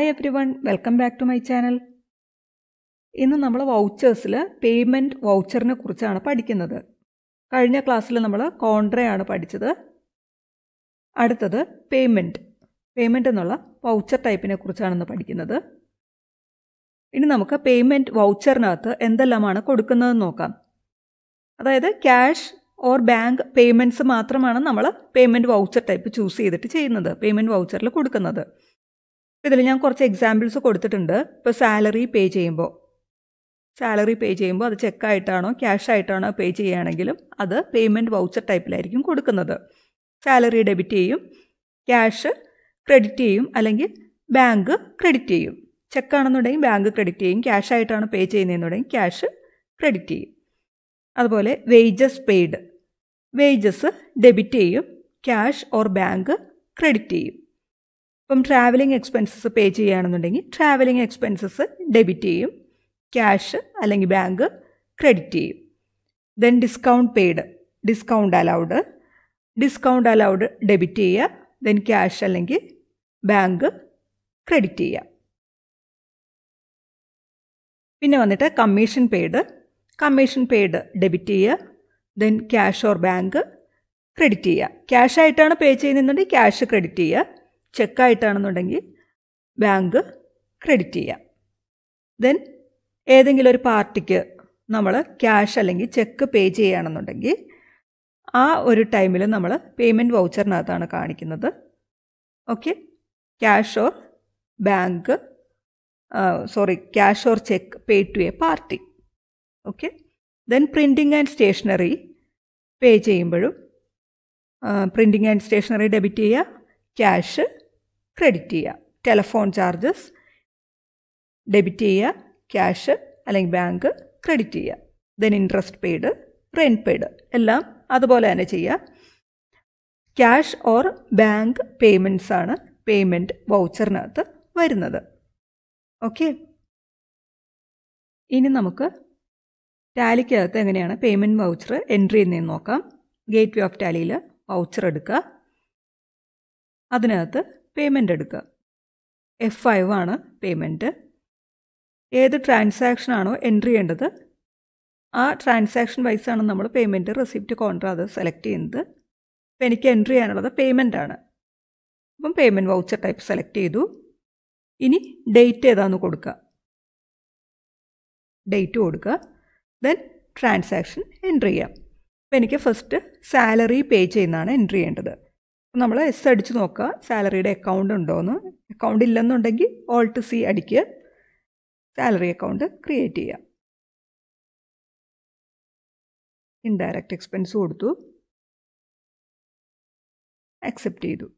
hi everyone welcome back to my channel ഇന്ന് നമ്മൾ വൗച്ചേഴ്സിൽ payment വൗച്ചറിനെ കുറിച്ചാണ് പഠിക്കുന്നത് കഴിഞ്ഞ ക്ലാസ്സിൽ നമ്മൾ കോൺട്രയാണ് പഠിച്ചത് അടുത്തത് പേയ്മെൻറ്റ് പേയ്മെൻറ്റ് എന്നുള്ള വൗച്ചർ ടൈപ്പിനെ കുറിച്ചാണെന്ന് പഠിക്കുന്നത് ഇനി നമുക്ക് പേയ്മെൻറ്റ് വൗച്ചറിനകത്ത് എന്തെല്ലാമാണ് കൊടുക്കുന്നതെന്ന് നോക്കാം അതായത് ക്യാഷ് ഓർ ബാങ്ക് പേയ്മെൻറ്റ്സ് മാത്രമാണ് നമ്മൾ പേയ്മെൻറ്റ് വൗച്ചർ ടൈപ്പ് ചൂസ് ചെയ്തിട്ട് ചെയ്യുന്നത് പേയ്മെൻറ്റ് വൗച്ചറിൽ കൊടുക്കുന്നത് ഇതിൽ ഞാൻ കുറച്ച് എക്സാമ്പിൾസ് കൊടുത്തിട്ടുണ്ട് ഇപ്പോൾ സാലറി പേ ചെയ്യുമ്പോൾ സാലറി പേ ചെയ്യുമ്പോൾ അത് ചെക്കായിട്ടാണോ ക്യാഷ് ആയിട്ടാണോ പേ ചെയ്യുകയാണെങ്കിലും അത് പേയ്മെൻറ്റ് വൗച്ചർ ടൈപ്പിലായിരിക്കും കൊടുക്കുന്നത് സാലറി ഡെബിറ്റ് ചെയ്യും ക്യാഷ് ക്രെഡിറ്റ് ചെയ്യും അല്ലെങ്കിൽ ബാങ്ക് ക്രെഡിറ്റ് ചെയ്യും ചെക്കാണെന്നുണ്ടെങ്കിൽ ബാങ്ക് ക്രെഡിറ്റ് ചെയ്യും ക്യാഷ് ആയിട്ടാണ് പേ ചെയ്യുന്നതെന്നുണ്ടെങ്കിൽ ക്യാഷ് ക്രെഡിറ്റ് ചെയ്യും അതുപോലെ വേജസ് പെയ്ഡ് വേജസ് ഡെബിറ്റ് ചെയ്യും ക്യാഷ് ഓർ ബാങ്ക് ക്രെഡിറ്റ് ചെയ്യും ഇപ്പം ട്രാവലിംഗ് എക്സ്പെൻസസ് പേ ചെയ്യുകയാണെന്നുണ്ടെങ്കിൽ ട്രാവലിംഗ് എക്സ്പെൻസസ് ഡെബിറ്റ് ചെയ്യും ക്യാഷ് അല്ലെങ്കിൽ ബാങ്ക് ക്രെഡിറ്റ് ചെയ്യും then discount paid discount allowed discount allowed debit ചെയ്യുക ദെൻ ക്യാഷ് അല്ലെങ്കിൽ ബാങ്ക് ക്രെഡിറ്റ് ചെയ്യുക പിന്നെ വന്നിട്ട് commission paid commission paid debit ചെയ്യുക then cash or bank credit ചെയ്യുക ക്യാഷ് ആയിട്ടാണ് പേ ചെയ്യുന്നുണ്ടെങ്കിൽ ക്യാഷ് ക്രെഡിറ്റ് ചെയ്യുക ചെക്കായിട്ടാണെന്നുണ്ടെങ്കിൽ ബാങ്ക് ക്രെഡിറ്റ് ചെയ്യുക ദെൻ ഏതെങ്കിലും ഒരു പാർട്ടിക്ക് നമ്മൾ ക്യാഷ് അല്ലെങ്കിൽ ചെക്ക് പേ ചെയ്യുകയാണെന്നുണ്ടെങ്കിൽ ആ ഒരു ടൈമിൽ നമ്മൾ പേയ്മെൻറ്റ് വൗച്ചറിനകത്താണ് കാണിക്കുന്നത് okay cash or bank sorry cash or cheque pay to a party okay then printing and stationery pay ചെയ്യുമ്പോഴും പ്രിൻറ്റിങ് ആൻഡ് സ്റ്റേഷനറി ഡെബിറ്റ് ചെയ്യുക ക്യാഷ് ക്രെഡിറ്റ് ചെയ്യുക ടെലഫോൺ ചാർജസ് ഡെബിറ്റ് ചെയ്യുക ക്യാഷ് അല്ലെങ്കിൽ ബാങ്ക് ക്രെഡിറ്റ് ചെയ്യുക then interest paid rent paid എല്ലാം അതുപോലെ തന്നെ ചെയ്യുക ക്യാഷ് ഓർ ബാങ്ക് പേയ്മെൻറ്റ്സ് ആണ് പേയ്മെൻറ്റ് വൗച്ചറിനകത്ത് വരുന്നത് ഓക്കെ ഇനി നമുക്ക് ടാലിക്കകത്ത് എങ്ങനെയാണ് പേയ്മെൻറ്റ് വൗച്ചർ എൻട്രി ചെയ്യുന്നതെന്ന് നോക്കാം ഗേറ്റ് വേ ഓഫ് ടാലിയിൽ വൗച്ചർ എടുക്കുക അതിനകത്ത് പേയ്മെൻ്റ് എടുക്കുക എഫ് ഫൈവ് ആണ് പേയ്മെൻറ്റ് ഏത് ട്രാൻസാക്ഷനാണോ എൻട്രി ചെയ്യേണ്ടത് ആ ട്രാൻസാക്ഷൻ വൈസാണ് നമ്മൾ പേയ്മെൻറ്റ് റെസിപ്റ്റ് കോൺട്ര അത് സെലക്ട് ചെയ്യുന്നത് അപ്പോൾ എനിക്ക് എൻട്രി ചെയ്യാനുള്ളത് പേയ്മെൻ്റ് ആണ് അപ്പം പേയ്മെൻറ്റ് വൗച്ചർ ടൈപ്പ് സെലക്ട് ചെയ്തു ഇനി ഡേറ്റ് ഏതാണെന്ന് കൊടുക്കുക ഡേറ്റ് കൊടുക്കുക ദെൻ ട്രാൻസാക്ഷൻ എൻട്രി ചെയ്യാം അപ്പോൾ എനിക്ക് ഫസ്റ്റ് സാലറി പേ ചെയ്യുന്നതാണ് എൻട്രി ചെയ്യേണ്ടത് നമ്മൾ എസ് അടിച്ച് നോക്കുക സാലറിയുടെ അക്കൗണ്ട് ഉണ്ടോയെന്ന് അക്കൗണ്ട് ഇല്ലെന്നുണ്ടെങ്കിൽ ഓൾട്ട് സി അടിക്കുക സാലറി അക്കൗണ്ട് ക്രിയേറ്റ് ചെയ്യുക ഇൻഡയറക്റ്റ് എക്സ്പെൻസ് കൊടുത്തു അക്സെപ്റ്റ് ചെയ്തു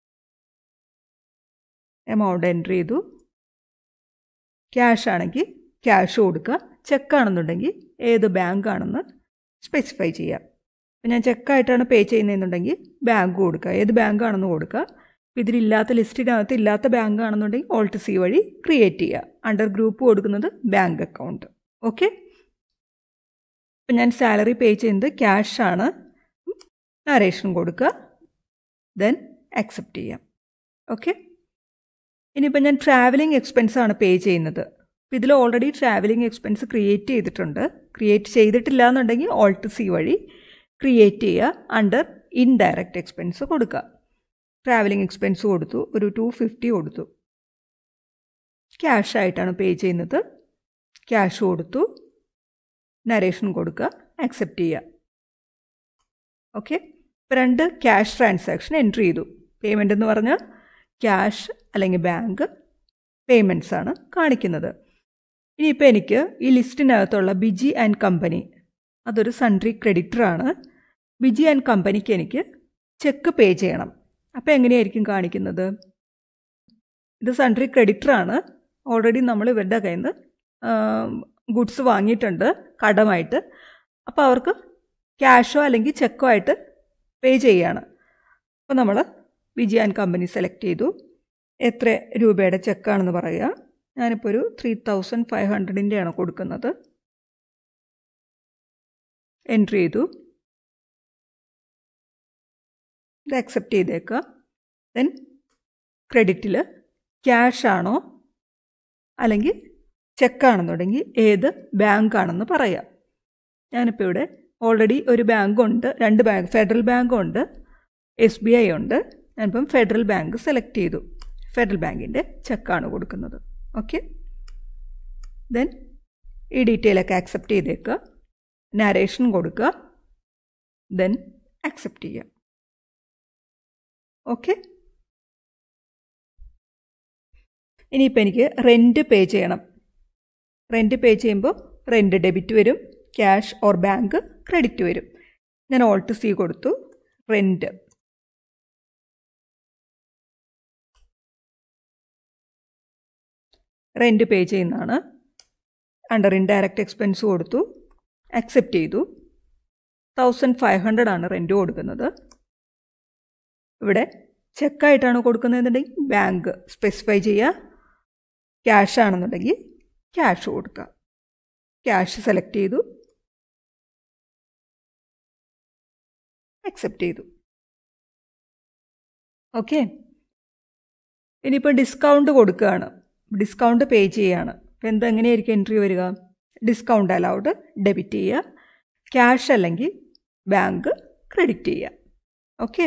എമൗണ്ട് എൻട്രി ചെയ്തു ക്യാഷ് ആണെങ്കിൽ ക്യാഷ് കൊടുക്കുക ചെക്കാണെന്നുണ്ടെങ്കിൽ ഏത് ബാങ്ക് ആണെന്ന് സ്പെസിഫൈ ചെയ്യാം ഇപ്പം ഞാൻ ചെക്കായിട്ടാണ് പേ ചെയ്യുന്നതെന്നുണ്ടെങ്കിൽ ബാങ്ക് കൊടുക്കുക ഏത് ബാങ്ക് ആണെന്ന് കൊടുക്കുക അപ്പോൾ ഇതിലില്ലാത്ത ലിസ്റ്റിനകത്ത് ഇല്ലാത്ത ബാങ്ക് ആണെന്നുണ്ടെങ്കിൽ ഓൾട്ട് സി വഴി ക്രിയേറ്റ് ചെയ്യുക അണ്ടർ ഗ്രൂപ്പ് കൊടുക്കുന്നത് ബാങ്ക് അക്കൗണ്ട് ഓക്കെ ഇപ്പം ഞാൻ സാലറി പേ ചെയ്യുന്നത് ക്യാഷ് ആണ് നരേഷൻ കൊടുക്കുക ദെൻ അക്സെപ്റ്റ് ചെയ്യാം ഓക്കെ ഇനിയിപ്പോൾ ഞാൻ ട്രാവലിംഗ് എക്സ്പെൻസ് ആണ് പേ ചെയ്യുന്നത് അപ്പോൾ ഇതിൽ ഓൾറെഡി ട്രാവലിംഗ് എക്സ്പെൻസ് ക്രിയേറ്റ് ചെയ്തിട്ടുണ്ട് ക്രിയേറ്റ് ചെയ്തിട്ടില്ല എന്നുണ്ടെങ്കിൽ ഓൾട്ട് സി വഴി ക്രിയേറ്റ് ചെയ്യുക അണ്ടർ ഇൻഡയറക്റ്റ് എക്സ്പെൻസ് കൊടുക്കുക ട്രാവലിംഗ് എക്സ്പെൻസ് കൊടുത്തു ഒരു ടു ഫിഫ്റ്റി കൊടുത്തു ക്യാഷ് ആയിട്ടാണ് പേ ചെയ്യുന്നത് ക്യാഷ് കൊടുത്തു നരേഷൻ കൊടുക്കുക അക്സെപ്റ്റ് ചെയ്യുക ഓക്കെ ഇപ്പോൾ രണ്ട് ക്യാഷ് ട്രാൻസാക്ഷൻ എൻട്രി ചെയ്തു പേയ്മെൻ്റ് എന്ന് പറഞ്ഞാൽ ക്യാഷ് അല്ലെങ്കിൽ ബാങ്ക് പേയ്മെൻറ്റ്സ് ആണ് കാണിക്കുന്നത് ഇനിയിപ്പോൾ എനിക്ക് ഈ ലിസ്റ്റിനകത്തുള്ള ബിജി ആൻഡ് കമ്പനി അതൊരു സൺട്രി ക്രെഡിറ്ററാണ് ബിജി ആൻഡ് കമ്പനിക്ക് എനിക്ക് ചെക്ക് പേ ചെയ്യണം അപ്പോൾ എങ്ങനെയായിരിക്കും കാണിക്കുന്നത് ഇത് സൺട്രി ക്രെഡിറ്ററാണ് ഓൾറെഡി നമ്മൾ ഇവരുടെ കയ്യിൽ നിന്ന് ഗുഡ്സ് വാങ്ങിയിട്ടുണ്ട് കടമായിട്ട് അപ്പോൾ അവർക്ക് ക്യാഷോ അല്ലെങ്കിൽ ചെക്കോ ആയിട്ട് പേ ചെയ്യാണ് അപ്പോൾ നമ്മൾ വിജി ആൻഡ് കമ്പനി സെലക്ട് ചെയ്തു എത്ര രൂപയുടെ ചെക്കാണെന്ന് പറയുക ഞാനിപ്പോൾ ഒരു ത്രീ തൗസൻഡ് ഫൈവ് ഹൺഡ്രഡിൻ്റെയാണ് കൊടുക്കുന്നത് എൻട്രി ചെയ്തു ഇത് അക്സെപ്റ്റ് ചെയ്തേക്കുക ദെൻ ക്രെഡിറ്റിൽ ക്യാഷ് ആണോ അല്ലെങ്കിൽ ചെക്കാണെന്നുണ്ടെങ്കിൽ ഏത് ബാങ്കാണെന്ന് പറയാം ഞാനിപ്പോൾ ഇവിടെ ഓൾറെഡി ഒരു ബാങ്കുണ്ട് രണ്ട് ബാങ്ക് ഫെഡറൽ ബാങ്കുണ്ട് എസ് ബി ഐ ഉണ്ട് ഞാനിപ്പം ഫെഡറൽ ബാങ്ക് സെലക്ട് ചെയ്തു ഫെഡറൽ ബാങ്കിൻ്റെ ചെക്കാണ് കൊടുക്കുന്നത് ഓക്കെ ദെൻ ഈ ഡീറ്റെയിലൊക്കെ ആക്സെപ്റ്റ് ചെയ്തേക്കുക നാരേഷൻ കൊടുക്കുക ദെൻ ആക്സെപ്റ്റ് ചെയ്യുക ഓക്കെ ഇനിയിപ്പോൾ എനിക്ക് റെൻറ്റ് പേ ചെയ്യണം റെൻറ്റ് പേ ചെയ്യുമ്പോൾ റെൻറ്റ് ഡെബിറ്റ് വരും ക്യാഷ് ഓർ ബാങ്ക് ക്രെഡിറ്റ് വരും ഞാൻ ഓൾട്ട് സി കൊടുത്തു റെൻറ്റ് റെൻറ്റ് പേ ചെയ്യുന്നതാണ് അണ്ടർ ഇൻഡയറക്റ്റ് എക്സ്പെൻസ് കൊടുത്തു അക്സെപ്റ്റ് ചെയ്തു തൗസൻഡ് ഫൈവ് ഹൺഡ്രഡ് ആണ് റെൻറ്റ് കൊടുക്കുന്നത് ഇവിടെ ചെക്കായിട്ടാണ് കൊടുക്കുന്നതെന്നുണ്ടെങ്കിൽ ബാങ്ക് സ്പെസിഫൈ ചെയ്യുക ക്യാഷ് ആണെന്നുണ്ടെങ്കിൽ ക്യാഷ് കൊടുക്കുക ക്യാഷ് സെലക്ട് ചെയ്തു അക്സെപ്റ്റ് ചെയ്തു ഓക്കെ ഇനിയിപ്പോൾ ഡിസ്കൗണ്ട് കൊടുക്കുകയാണ് ഡിസ്കൗണ്ട് പേ ചെയ്യുകയാണ് അപ്പോൾ എന്താ എങ്ങനെയായിരിക്കും എൻട്രി വരിക ഡിസ്കൗണ്ട് അലൗഡ് ഡെബിറ്റ് ചെയ്യുക ക്യാഷ് അല്ലെങ്കിൽ ബാങ്ക് ക്രെഡിറ്റ് ചെയ്യുക okay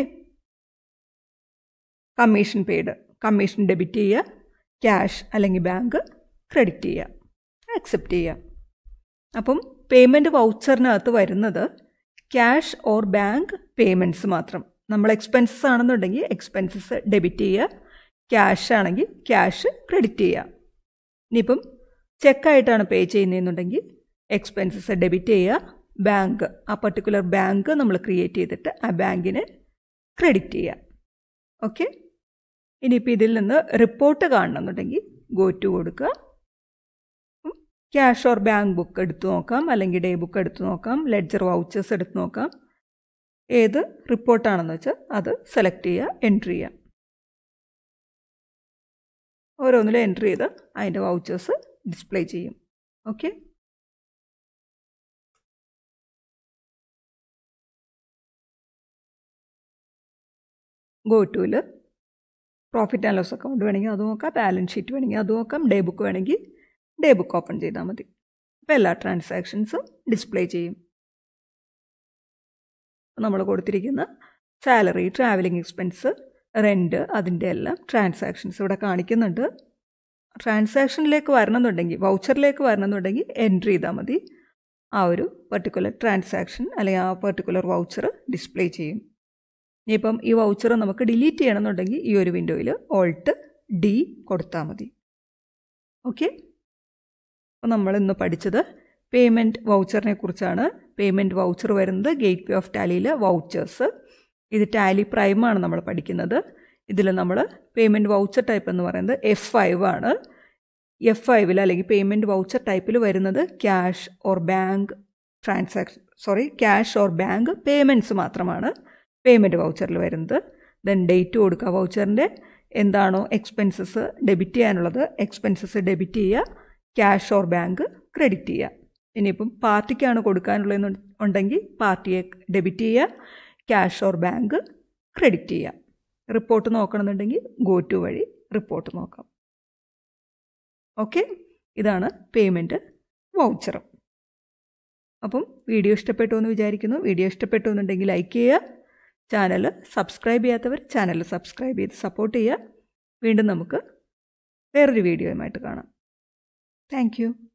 commission paid commission debit ചെയ്യുക ക്യാഷ് അല്ലെങ്കിൽ ബാങ്ക് ക്രെഡിറ്റ് ചെയ്യുക അക്സെപ്റ്റ് ചെയ്യുക അപ്പം പേയ്മെൻറ്റ് വൗച്ചറിനകത്ത് വരുന്നത് ക്യാഷ് ഓർ ബാങ്ക് പേയ്മെൻറ്റ്സ് മാത്രം നമ്മൾ എക്സ്പെൻസസ് ആണെന്നുണ്ടെങ്കിൽ എക്സ്പെൻസസ് ഡെബിറ്റ് ചെയ്യുക ക്യാഷ് ആണെങ്കിൽ ക്യാഷ് ക്രെഡിറ്റ് ചെയ്യുക ഇനിയിപ്പം ചെക്കായിട്ടാണ് പേ ചെയ്യുന്നതെന്നുണ്ടെങ്കിൽ എക്സ്പെൻസസ് ഡെബിറ്റ് ചെയ്യുക ബാങ്ക് ആ പർട്ടിക്കുലർ ബാങ്ക് നമ്മൾ ക്രിയേറ്റ് ചെയ്തിട്ട് ആ ബാങ്കിന് ക്രെഡിറ്റ് ചെയ്യുക ഓക്കെ ഇനിയിപ്പോൾ ഇതിൽ നിന്ന് റിപ്പോർട്ട് കാണണമെന്നുണ്ടെങ്കിൽ ഗോ ടു കൊടുക്കുക ക്യാഷ് ഓർ ബാങ്ക് ബുക്ക് എടുത്തു നോക്കാം അല്ലെങ്കിൽ ഡേ ബുക്ക് എടുത്തു നോക്കാം ലെഡ്ജർ വൗച്ചേഴ്സ് എടുത്തു നോക്കാം ഏത് റിപ്പോർട്ടാണെന്ന് വെച്ചാൽ അത് സെലക്ട് ചെയ്യുക എൻട്രി ചെയ്യുക ഓരോന്നിലും എൻട്രി ചെയ്ത് അതിൻ്റെ വൗച്ചേഴ്സ് ഡിസ്പ്ലേ ചെയ്യും ഓക്കെ ഗോ ടുവിൽ പ്രോഫിറ്റ് ആൻഡ് ലോസ് അക്കൗണ്ട് വേണമെങ്കിൽ അത് നോക്കാം ബാലൻസ് ഷീറ്റ് വേണമെങ്കിൽ അത് നോക്കാം ഡേ ബുക്ക് വേണമെങ്കിൽ ഡേ ബുക്ക് ഓപ്പൺ ചെയ്താൽ മതി അപ്പോൾ എല്ലാ ട്രാൻസാക്ഷൻസും ഡിസ്പ്ലേ ചെയ്യും നമ്മൾ കൊടുത്തിരിക്കുന്ന സാലറി ട്രാവലിംഗ് എക്സ്പെൻസ് റെൻറ്റ് അതിൻ്റെ എല്ലാം ട്രാൻസാക്ഷൻസ് ഇവിടെ കാണിക്കുന്നുണ്ട് ട്രാൻസാക്ഷനിലേക്ക് വരണമെന്നുണ്ടെങ്കിൽ വൗച്ചറിലേക്ക് വരണമെന്നുണ്ടെങ്കിൽ എൻട്രി ചെയ്താൽ മതി ആ ഒരു പെർട്ടിക്കുലർ ട്രാൻസാക്ഷൻ അല്ലെങ്കിൽ ആ പെർട്ടിക്കുലർ വൗച്ചർ ഡിസ്പ്ലേ ചെയ്യും ഇനിയിപ്പം ഈ വൗച്ചർ നമുക്ക് ഡിലീറ്റ് ചെയ്യണമെന്നുണ്ടെങ്കിൽ ഈ ഒരു വിൻഡോയിൽ ഓൾട്ട് ഡി കൊടുത്താൽ മതി ഓക്കെ അപ്പോൾ നമ്മൾ ഇന്ന് പഠിച്ചത് പേയ്മെൻറ്റ് വൗച്ചറിനെ കുറിച്ചാണ് പേയ്മെൻറ്റ് വൗച്ചർ വരുന്നത് ഗേറ്റ് വേ ഓഫ് ടാലിയിലെ വൗച്ചേഴ്സ് ഇത് ടാലി പ്രൈമാണ് നമ്മൾ പഠിക്കുന്നത് ഇതിൽ നമ്മൾ പേയ്മെൻറ്റ് വൗച്ചർ ടൈപ്പ് എന്ന് പറയുന്നത് എഫ് ഫൈവ് ആണ് എഫ് ഫൈവിൽ അല്ലെങ്കിൽ പേയ്മെൻറ്റ് വൗച്ചർ ടൈപ്പിൽ വരുന്നത് cash or bank transaction sorry cash or bank payments മാത്രമാണ് പേയ്മെൻറ്റ് വൗച്ചറിൽ വരുന്നത് ദെൻ ഡേറ്റ് കൊടുക്കുക വൗച്ചറിൻ്റെ എന്താണോ എക്സ്പെൻസസ് ഡെബിറ്റ് ചെയ്യാനുള്ളത് എക്സ്പെൻസസ് ഡെബിറ്റ് ചെയ്യുക ക്യാഷ് ഓർ ബാങ്ക് ക്രെഡിറ്റ് ചെയ്യുക ഇനിയിപ്പം പാർട്ടിക്കാണ് കൊടുക്കാനുള്ളതെന്ന് ഉണ്ടെങ്കിൽ പാർട്ടിയെ ഡെബിറ്റ് ചെയ്യുക ക്യാഷ് ഓർ ബാങ്ക് ക്രെഡിറ്റ് ചെയ്യുക റിപ്പോർട്ട് നോക്കണമെന്നുണ്ടെങ്കിൽ ഗോ ടു വഴി റിപ്പോർട്ട് നോക്കാം ഓക്കെ ഇതാണ് പേയ്മെൻറ്റ് വൗച്ചർ അപ്പം വീഡിയോ ഇഷ്ടപ്പെട്ടു എന്ന് വിചാരിക്കുന്നു വീഡിയോ ഇഷ്ടപ്പെട്ടു എന്നുണ്ടെങ്കിൽ ലൈക്ക് ചെയ്യുക ചാനൽ സബ്സ്ക്രൈബ് ചെയ്യാത്തവർ ചാനൽ സബ്സ്ക്രൈബ് ചെയ്ത് സപ്പോർട്ട് ചെയ്യുക വീണ്ടും നമുക്ക് വേറൊരു വീഡിയോയുമായിട്ട് കാണാം താങ്ക്